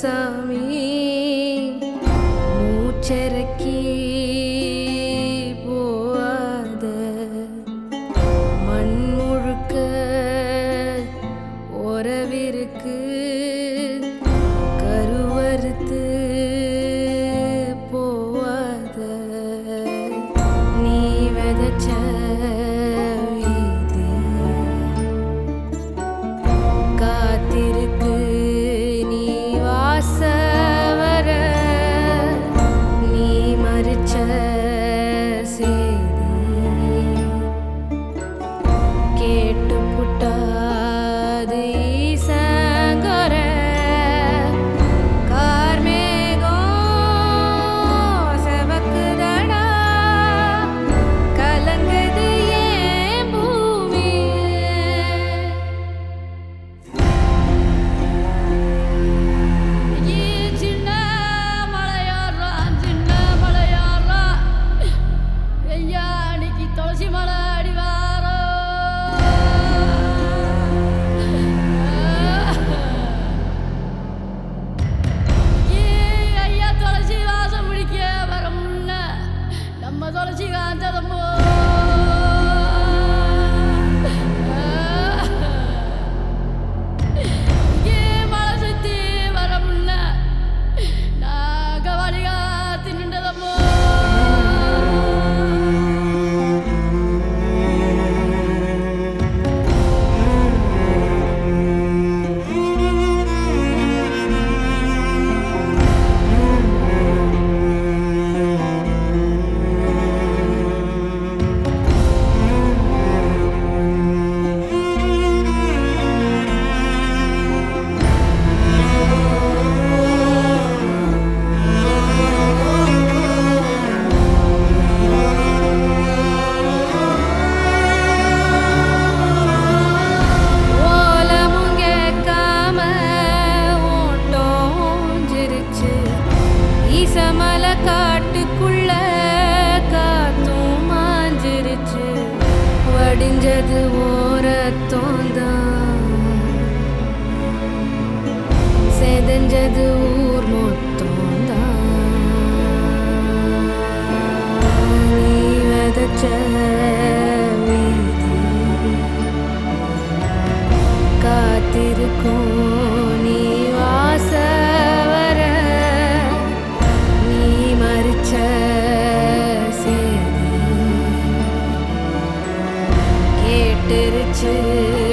சாமி மூச்சரக்கி போவாத மண் முழுக்க உறவிருக்கு கருவறுத்து போவாத நீ விதைச்ச வீதி காத்திருக்கு நீ வாச வர நீ மறிச்ச செய்தி கேட்டு புட்டாது ஈசங்கர கார்மேகம் செவக்குதடா கலங்குது ஏன் பூமி சின்ன மலையாரா சின்ன மலையாரா ஐயா அன்னைக்கு துளசி மலை அடிவாரோ ஐயா துளசி வாசம் பிடிக்க வர முன்ன நம்ம துளசி காஞ்சதமோ இங்கே மழை சுத்தி வர முன்ன நாகவலிகா தின்னுண்டதமோ ஓலமும் கேட்காம ஓட்டோஞ்சிருச்சு ஈசமல காட்டுக்குள்ள காத்தும் மாஞ்சிருச்சு வடிஞ்சது ஓரத்தோந்தான் செதஞ்சது ஊர் மொத்தம்தான் நீ விதைச்ச வீதி காத்திருக்கும் நீ வாச வர நீ மறிச்ச சேதி கேட்டுருச்சு